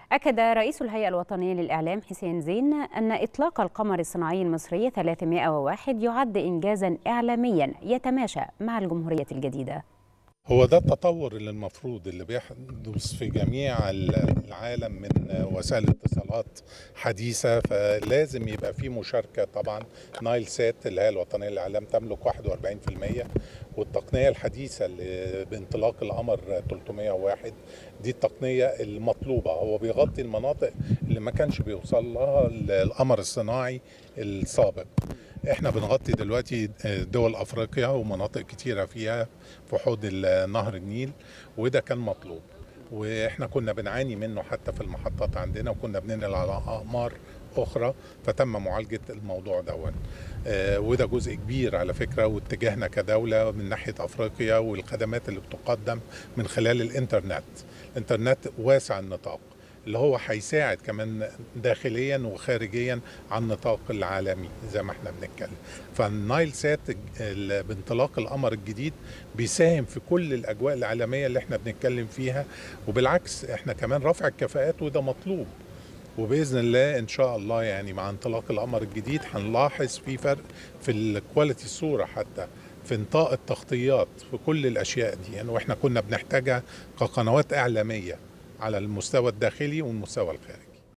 أكد رئيس الهيئة الوطنية للإعلام حسين زين أن إطلاق القمر الصناعي المصري 301 يعد إنجازا إعلاميا يتماشى مع الجمهورية الجديدة هو ده التطور اللي المفروض اللي بيحدث في جميع العالم من وسائل اتصالات حديثة فلازم يبقى في مشاركة طبعا نايل سات اللي هي الوطنية للإعلام تملك 41% والتقنية الحديثة اللي بانطلاق القمر 301 دي التقنية المطلوبة هو بيغطي المناطق اللي ما كانش بيوصل لها القمر الصناعي السابق احنا بنغطي دلوقتي دول افريقيا ومناطق كتيره فيها في حوض نهر النيل وده كان مطلوب واحنا كنا بنعاني منه حتى في المحطات عندنا وكنا بننقل على اقمار اخرى فتم معالجه الموضوع دون آه وده جزء كبير على فكره واتجاهنا كدوله من ناحيه افريقيا والخدمات اللي بتقدم من خلال الانترنت الانترنت واسع النطاق اللي هو هيساعد كمان داخليا وخارجيا على النطاق العالمي زي ما احنا بنتكلم فالنايل سات بانطلاق القمر الجديد بيساهم في كل الاجواء العالميه اللي احنا بنتكلم فيها وبالعكس احنا كمان رفع الكفاءات وده مطلوب وباذن الله ان شاء الله يعني مع انطلاق القمر الجديد هنلاحظ في فرق في الكواليتي الصوره حتى في نطاق التغطيات في كل الاشياء دي يعني واحنا كنا بنحتاجها كقنوات اعلاميه على المستوى الداخلي والمستوى الخارجي